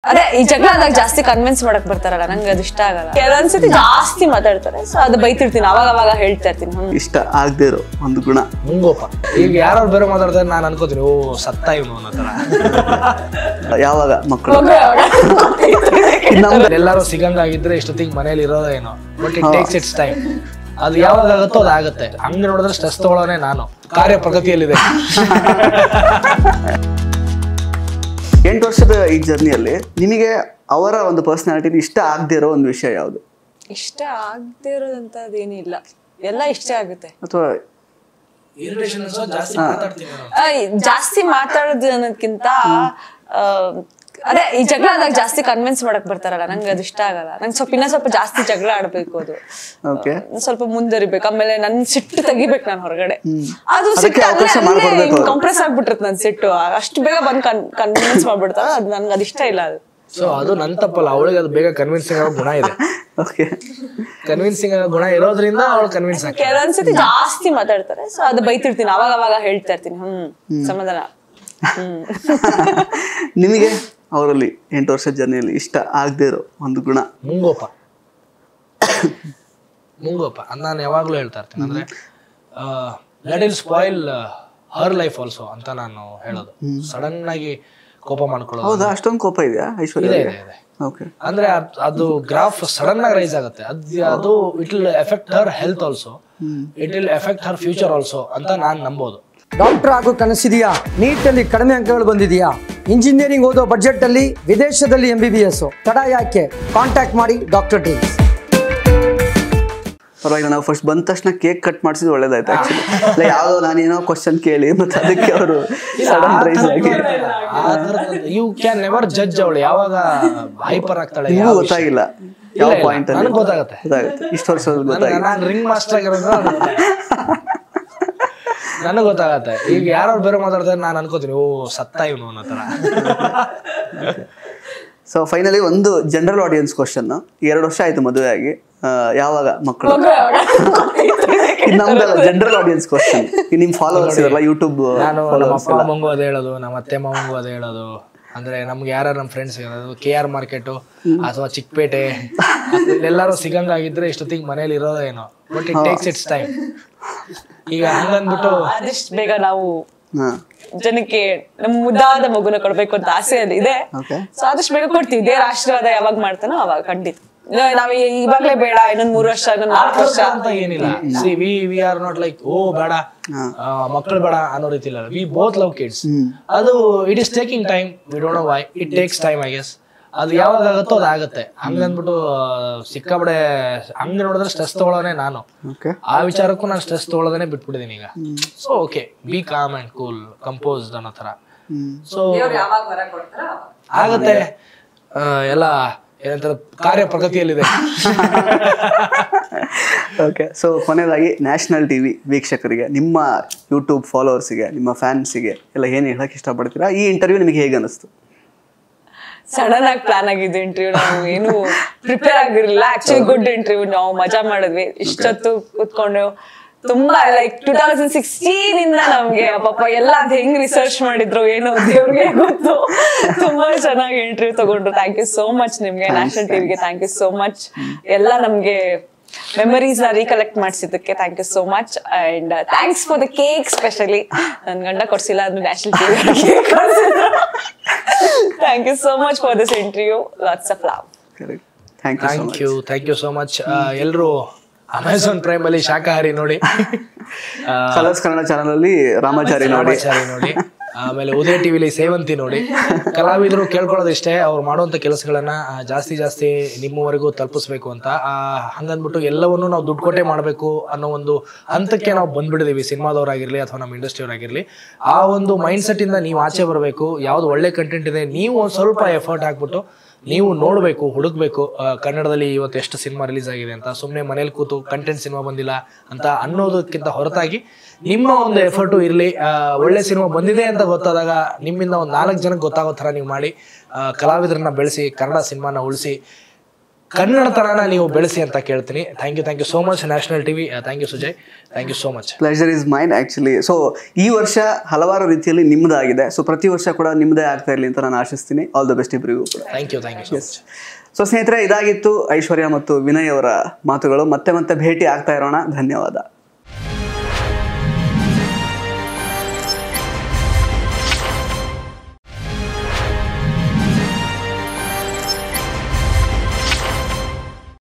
ಅದೇ ಈ ಜಗಳ ಆದಾಗ ಜಾಸ್ತಿ ಕನ್ವಿನ್ಸ್ ಮಾಡಕ್ ಬರ್ತಾರಲ್ಲ ನಂಗೆ ಅದು ಇಷ್ಟ ಆಗಲ್ಲ ಕೆಲವೊಂದ್ಸತಿ ಜಾಸ್ತಿ ಮಾತಾಡ್ತಾರೆ ಸೊ ಅದು ಬೈತಿರ್ತೀನಿ ಅವಾಗ ಅವಾಗ ಹೇಳ್ತಾ ಇರ್ತೀನಿ ಹ್ಮ್ ಇಷ್ಟ ಆಗದೆ ಇರೋ ಒಂದು ಗುಣ ಮುಂಗೋಪ ಈಗ ಯಾರು ಬೇರೆ ಮಾತಾಡ್ತಾರೆ ನಾನು ಅನ್ಕೋತೀನಿ ಓ ಸತ್ತ ಇವನು ಅನ್ನೋ ಥರ ಯಾವಾಗ ಮಕ್ಕಳು ನಮ್ದು ಎಲ್ಲರೂ ಸಿಗಂಗಾಗಿದ್ರೆ ಇಷ್ಟೊತ್ತಿಗೆ ಮನೇಲಿ ಇರೋದೇ ಏನೋ but it takes its time ಅದು ಯಾವಾಗ ಆಗುತ್ತೋ ಅದು ಆಗುತ್ತೆ ಹಂಗೆ ನೋಡಿದ್ರೆ ಸ್ಟ್ರೆಸ್ ತಗೊಳ್ಳೋನೆ ನಾನು ಕಾರ್ಯ ಪ್ರಗತಿಯಲ್ಲಿದೆ ಎಂಟು ವರ್ಷದ ಈ ಜರ್ನಿಯಲ್ಲಿ ನಿಮಗೆ ಅವರ ಒಂದು ಪರ್ಸನಾಲಿಟಿ ಇಷ್ಟ ಆಗದೆ ಇರೋ ಒಂದು ವಿಷಯ ಯಾವುದು ಇಷ್ಟ ಆಗದೆ ಇರೋದಂತದ್ದು ಏನಿಲ್ಲ ಎಲ್ಲ ಇಷ್ಟ ಆಗುತ್ತೆ ಅಥವಾ ಜಾಸ್ತಿ ಮಾತಾಡ್ತೀನಿ ಆ, ಈ ಜಾಸ್ತಿ ಮಾತಾಡೋದು ಅನ್ನೋದ್ಕಿಂತ ಆ, ಅದೇ ಈ ಜಗಳ ಆದಾಗ ಜಾಸ್ತಿ ಕನ್ವಿನ್ಸ್ ಮಾಡಕ್ ಬರ್ತಾರಲ್ಲ ನಂಗೆ ಅದು ಇಷ್ಟ ಆಗಲ್ಲ ನಂಗೆ ಸ್ವಲ್ಪ ಇನ್ನ ಸ್ವಲ್ಪ ಜಾಸ್ತಿ ಜಗಳ ಆಡ್ಬೇಕು ಅದು ಓಕೆ ಆ, ಸ್ವಲ್ಪ ಮುಂದರಿಬೇಕು ಆಮೇಲೆ ನನ್ ಸಿಟ್ಟು ತೆಗಿಬೇಕು ನಾನು ಹೊರಗಡೆ ಅದು ಅದಕ್ಕೆ ಅವಕಾಶ ಮಾಡ್ಕೊಡ್ಬೇಕು ಅವ್ರು. ಕಾಂಪ್ರೆಸ್ ಆಗ್ಬಿಟ್ಟಿರುತ್ತೆ ನನ್ ಸಿಟ್ಟು ಅಷ್ಟು ಬೇಗ ಬಂದ್ ಕನ್ವಿನ್ಸ್ ಮಾಡ್ಬಿಡ್ತಾರ ಅದು ನನ್ಗೆ ಅದು ಇಷ್ಟ ಇಲ್ಲ ಅದು ಸೊ ಅದು ನನ್ನ ತಪ್ಪಲ್ಲ ಅವಳಿಗೆ ಅದು ಬೇಗ ಕನ್ವಿನ್ಸಿಂಗ್ ಆಗೋ ಗುಣ ಇದೆ ಓಕೆ ಕನ್ವಿನ್ಸಿಂಗ್ ಆಗೋ ಗುಣ ಇರೋದ್ರಿಂದ ಅವಳು ಕನ್ವಿನ್ಸ್ ಆಗ್ತಾಳೆ ಕೆಲವೊಂದ್ಸತಿ ಜಾಸ್ತಿ ಮಾತಾಡ್ತಾರೆ ಸೊ ಅದು ಬೈತಿರ್ತೀನಿ ಅವಾಗ ಅವಾಗ ಹೇಳ್ತಾ ಇರ್ತೀನಿ ಹ್ಮ್ ಸಮಾಧಾನ ಹ್ಮ್ ನಿಮಗೆ ಅವರಲ್ಲಿ ಎಂಟು ವರ್ಷದ ಜರ್ನಿಯಲ್ಲಿ ಇಷ್ಟ ಆಗದೆ ಇರೋ ಒಂದು ಗುಣ ಮುಂಗೋಪ ಮುಂಗೋಪ ಅದ್ ನಾನು ಯಾವಾಗ್ಲೂ ಹೇಳ್ತಾ ಇರ್ತೀನಿ ಅಂದ್ರೆ ಲೆಟ್ ಇಲ್ ಸ್ಪಾಯಿಲ್ ಹರ್ ಲೈಫ್ ಆಲ್ಸೋ ಅಂತ ನಾನು ಹೇಳೋದು ಸಡನ್ ಆಗಿ ಕೋಪ ಮಾಡ್ಕೊಳ್ಳೋದು ಹೌದಾ ಅಷ್ಟೊಂದು ಕೋಪ ಇದೆಯಾ ಐಶ್ವರ್ಯ ಇದೆ ಇದೆ ಇದೆ ಓಕೆ ಅಂದ್ರೆ ಅದ್- ಅದು ಗ್ರಾಫ್ ಸಡನ್ ಆಗಿ ರೈಸ್ ಆಗುತ್ತೆ ಅದ್ ಅದು it will affect her health also it will affect her future also ಅಂತ ನಾನು ನಂಬೋದು ಡಾಕ್ಟರ್ ಆಗೋ ಕನಸಿದೆಯಾ ನೀಟಲ್ಲಿ ಕಡಿಮೆ ಅಂಕಗಳು ಬಂದಿದೆಯಾ ಇಂಜಿನಿಯರಿಂಗ್ ಓದೋ ಬಜೆಟ್ ಅಲ್ಲಿ ವಿದೇಶದಲ್ಲಿ ಎಂ ಬಿ ಬಿ ಎಸ್ ತಡ ಯಾಕೆ ಕಾಂಟ್ಯಾಕ್ಟ್ ಮಾಡಿ ಡಾಕ್ಟರ್ ಟೀಮ್ಸ್ ಪರವಾಗಿಲ್ಲ ನಾವು ಫಸ್ಟ್ ಬಂದ ತಕ್ಷಣ ಕೇಕ್ ಕಟ್ ಮಾಡಿಸಿದ್ ಒಳ್ಳೇದಾಯ್ತು ಆಕ್ಚುಲಿ ಇಲ್ಲ ಯಾವುದೋ ನಾನೇನೋ ಕ್ವಶನ್ ಕೇಳಿ ಮತ್ತೆ ಅದಕ್ಕೆ ಅವರು ಸಡನ್ ರೈಸ್ ಆಗಿ ಯು ಕ್ಯಾನ್ ನೆವರ್ ಜಡ್ಜ್ ಅವಳು ಯಾವಾಗ ಹೈಪರ್ ಆಗ್ತಾಳೆ ನಿಮಗೂ ಯಾವ ವಿಷಯ. ಗೊತ್ತಾಗಿಲ್ಲ ಇಲ್ಲ, ಯಾವ ಇಲ್ಲ, ಪಾಯಿಂಟ್ ಅಲ್ಲಿ ನನಗ್ ಗೊತ್ತಾಗುತ್ತೆ. ಗೊತ್ತಾಗುತ್ತೆ ಇಷ್ಟು ವರ್ಷದಲ್ಲಿ ಗೊತ್ತಾಗಿಲ್ಲ ನಾನು ರಿಂಗ್ ಮಾಸ್ಟರ್ ಆಗಿರೋದು ನನಗೆ ಗೊತ್ತಾಗತ್ತೆ ಈಗ ಯಾರು ಬೇರೆ ಮಾತಾಡ್ತಾರೆ ನಾನು ಅನ್ಕೋತೀನಿ ಓ ಸತ್ತ ಇವನು ಅನ್ನೋ ಥರ ಸೊ ಫೈನಲಿ ಒಂದು ಜನರಲ್ ಆಡಿಯನ್ಸ್ ಕ್ವಶನ್ ಎರಡು ವರ್ಷ ಆಯ್ತು ಮದುವೆ ಆಗಿ ಆ, ಯಾವಾಗ ಮಕ್ಕಳು ಇದು ನಮ್ದಲ್ಲ ಜನರಲ್ ಆಡಿಯನ್ಸ್ ಕ್ವಶನ್ ನಿಮ್ ಫಾಲೋವರ್ಸ್ ಇರಲ್ಲ ಯೂಟ್ಯೂಬ್ ನಾನು ನಮ್ಮ ಅಪ್ಪ ಅಮ್ಮಂಗೂ ಅದೇ ಹೇಳೋದು ನಮ್ಮ ಅತ್ತೆ ಮಾವಂಗೂ ಅದೇ ಹೇಳೋದು ಅಂದ್ರೆ ನಮ್ಗೆ ಯಾರು ನಮ್ಮ ಫ್ರೆಂಡ್ಸ್ ಕೆ ಆರ್ ಮಾರ್ಕೆಟು ಅಥವಾ ಚಿಕ್ಕಪೇಟೆ ಎಲ್ಲರೂ ಸಿಗಂಗಾಗಿದ್ರೆ ಇಷ್ಟೊತ್ತಿಗೆ ಮನೇಲಿ ಇರೋದೇ ಏನೋ but it takes its time ಈಗ ಹಂಗಂದ್ಬಿಟ್ಟು ಆದಷ್ಟು ಬೇಗ ನಾವು ಹಾ ಜನಕ್ಕೆ ನಮ್ಮ ಮುದ್ದಾದ ಮಗುನ ಕೊಡ್ಬೇಕು ಅಂತ ಆಸೆ ಅಲ್ಲಿ ಇದೆ ಓಕೆ ಸೊ ಆದಷ್ಟು ಬೇಗ ಕೊಡ್ತೀವಿ ದೇವ್ರ ಆಶೀರ್ವಾದ ಯಾವಾಗ ಮಾಡ್ತಾನೋ ಅವಾಗ ಖಂಡಿತ ಇಲ್ಲ, ನಾವ್ ಈ- ಇವಾಗ್ಲೇ ಬೇಡ ಇನ್ನೊಂದ್ ಮೂರು ವರ್ಷ ಇನ್ನೊಂದ್ ನಾಲ್ಕು ವರ್ಷ ಅಂತ ಏನಿಲ್ಲ see we we are not like oh ಬೇಡ ಮಕ್ಕಳು ಬೇಡ ಅನ್ನೋ ರೀತಿ ಇಲ್ಲ ವಿ ಬೋತ್ ಲವ್ ಕಿಡ್ಸ್ ಅದು it is taking time we don't know why it takes time I guess ಅದು ಯಾವಾಗ ಆಗುತ್ತೋ ಅದು ಆಗುತ್ತೆ ಹಂಗಂದ್ಬಿಟ್ಟು ಆ, ಸಿಕ್ಕಾಪಡೆ ಹಂಗೆ ನೋಡಿದ್ರೆ ಸ್ಟ್ರೆಸ್ ತಗೊಳ್ಳೋನೆ ನಾನು ಓಕೆ ಆ ವಿಚಾರಕ್ಕೂ ನಾನು ಸ್ಟ್ರೆಸ್ ತಗೊಳ್ಳೋದನ್ನೇ ಬಿಟ್ಬಿಟ್ಟಿದ್ದೀನಿ ಈಗ so okay be calm and cool composed ಅನ್ನೋ ಥರ ಸೊ ಯಾವಾಗ ವರ ಕೊಡ್ತಾರ ಆಗತ್ತೆ ಆ, ಎಲ್ಲ ಏನಂತಾರೆ ಕಾರ್ಯ ಪ್ರಗತಿಯಲ್ಲಿದೆ ಓಕೆ ಸೊ ಕೊನೆಯದಾಗಿ ನ್ಯಾಷನಲ್ ಟಿವಿ ವೀಕ್ಷಕರಿಗೆ ನಿಮ್ಮ ಯೂಟ್ಯೂಬ್ ಫಾಲೋವರ್ಸಿಗೆ ನಿಮ್ಮ ಫ್ಯಾನ್ಸಿಗೆ ಎಲ್ಲ ಏನು ಹೇಳಕ್ ಇಷ್ಟಪಡ್ತೀರಾ ಈ ಇಂಟರ್ವ್ಯೂ ನಿಮಗೆ ಹೇಗೆ ಅನಿಸ್ತು ಸಡನ್ ಆಗಿ ಪ್ಲಾನ್ ಆಗಿದ್ದು ಇಂಟರ್ವ್ಯೂ ನಾವು ಏನು ಪ್ರಿಪೇರ್ ಆಗಿರ್ಲಿಲ್ಲ ಆಕ್ಚುಲಿ ಗುಡ್ ಇಂಟರ್ವ್ಯೂ ನಾವು ಮಜಾ ಮಾಡಿದ್ವಿ ಇಷ್ಟೊತ್ತು ಕೂತ್ಕೊಂಡು ತುಂಬಾ ಲೈಕ್ ಟೂ ತೌಸಂಡ್ ಸಿಕ್ಸ್ಟೀನ್ ಇಂದ ನಮ್ಗೆ ಪಾಪ ಎಲ್ಲ ಅದ್ ಹೆಂಗ್ ರಿಸರ್ಚ್ ಮಾಡಿದ್ರು ಏನೋ ದೇವ್ರಿಗೆ ಗೊತ್ತು ತುಂಬಾ ಚೆನ್ನಾಗಿ ಇಂಟರ್ವ್ಯೂ ತಗೊಂಡ್ರು ಥ್ಯಾಂಕ್ ಯು ಸೋ ಮಚ್ ನಿಮ್ಗೆ ನ್ಯಾಷನಲ್ ಟಿವಿಗೆ ಥ್ಯಾಂಕ್ ಯು ಸೋ ಮಚ್ ಎಲ್ಲ ನಮ್ಗೆ ಮೆಮರೀಸ್ ನ ರೀಕಲೆಕ್ಟ್ ಮಾಡಿಸಿದ್ದಕ್ಕೆ ಥ್ಯಾಂಕ್ ಯು ಸೋ ಮಚ್ and thanks for the cake specially ನನ್ ಗಂಡ ಕೊಡ್ಸಿಲ್ಲ ಅಂದ್ರೆ national TV thank you so much for this interview lots of love correct thank you so thank much you thank you so much ಎಲ್ಲರೂ Amazon Prime ಅಲ್ಲಿ ಶಾಕಾಹಾರಿ ನೋಡಿ ಆ, colours Kannada channel ಅಲ್ಲಿ ರಾಮಾಚಾರಿ ನೋಡಿ ರಾಮಾಚಾರಿ ನೋಡಿ ಆಮೇಲೆ ಉದಯ ಟಿವಿಲಿ ಸೇವಂತಿ ನೋಡಿ ಕಲಾವಿದರು ಕೇಳ್ಕೊಳ್ಳೋದು ಇಷ್ಟೇ ಅವ್ರು ಮಾಡುವಂತ ಕೆಲಸಗಳನ್ನ ಆ, ಜಾಸ್ತಿ ಜಾಸ್ತಿ ನಿಮ್ಮವರೆಗೂ ತಲುಪಿಸ್ಬೇಕು ಅಂತ ಆ, ಹಂಗಂದ್ಬಿಟ್ಟು ಎಲ್ಲವನ್ನು ನಾವು ದುಡ್ಡು ಕೊಟ್ಟೆ ಮಾಡಬೇಕು ಅನ್ನೋ ಒಂದು ಹಂತಕ್ಕೆ ನಾವು ಬಂದ್ಬಿಟ್ಟಿದೀವಿ ಸಿನಿಮಾದವರಾಗಿರ್ಲಿ ಅಥವಾ ನಮ್ಮ ಇಂಡಸ್ಟ್ರಿಯವರಾಗಿರ್ಲಿ ಆ ಒಂದು ಮೈಂಡ್ ಸೆಟ್ ಇಂದ ನೀವು ಆಚೆ ಬರಬೇಕು ಯಾವ್ದು ಒಳ್ಳೆ ಕಂಟೆಂಟ್ ಇದೆ ನೀವು ಒಂದು ಸ್ವಲ್ಪ ಎಫರ್ಟ್ ಹಾಕ್ಬಿಟ್ಟು ನೀವು ನೋಡಬೇಕು ಹುಡುಕ್ಬೇಕು ಆ, ಕನ್ನಡದಲ್ಲಿ ಇವತ್ತು ಎಷ್ಟು ಸಿನಿಮಾ ರಿಲೀಸ್ ಆಗಿದೆ ಅಂತ ಸುಮ್ಮನೆ ಮನೇಲಿ ಕೂತು ಕಂಟೆಂಟ್ ಸಿನಿಮಾ ಬಂದಿಲ್ಲ ಅಂತ ಅನ್ನೋದಕ್ಕಿಂತ ಹೊರತಾಗಿ ನಿಮ್ಮ ಒಂದು ಎಫರ್ಟು ಇರಲಿ ಒಳ್ಳೆ ಸಿನಿಮಾ ಬಂದಿದೆ ಅಂತ ಗೊತ್ತಾದಾಗ ನಿಮ್ಮಿಂದ ಒಂದು ನಾಲ್ಕು ಜನಕ್ಕೆ ಗೊತ್ತಾಗೋ ಥರ ನೀವು ಮಾಡಿ ಆ, ಕಲಾವಿದರನ್ನ ಬೆಳೆಸಿ ಕನ್ನಡ ಸಿನಿಮಾನ ಉಳಿಸಿ ಕನ್ನಡ ತರನ ನೀವು ಬೆಳೆಸಿ ಅಂತ ಕೇಳ್ತೀನಿ thank you thank you so much national TV thank you Sujay thank you so much pleasure is mine actually so ಈ ವರ್ಷ ಹಲವಾರು ರೀತಿಯಲ್ಲಿ ನಿಮ್ಮದಾಗಿದೆ ಸೊ ಪ್ರತಿ ವರ್ಷ ಕೂಡ ನಿಮ್ಮದೇ ಆಗ್ತಾ ಇರಲಿ ಅಂತ ನಾನು ಆಶಿಸ್ತೀನಿ ಆಲ್ ದ ಬೆಸ್ಟ್ ಇಬ್ಬರಿಗೂ ಕೂಡ thank you thank you so much so ಸ್ನೇಹಿತರೆ ಇದಾಗಿತ್ತು ಐಶ್ವರ್ಯ ಮತ್ತು ವಿನಯ್ ಅವರ ಮಾತುಗಳು ಮತ್ತೆ ಮತ್ತೆ ಭೇಟಿ ಆಗ್ತಾ ಇರೋಣ ಧನ್ಯವಾದ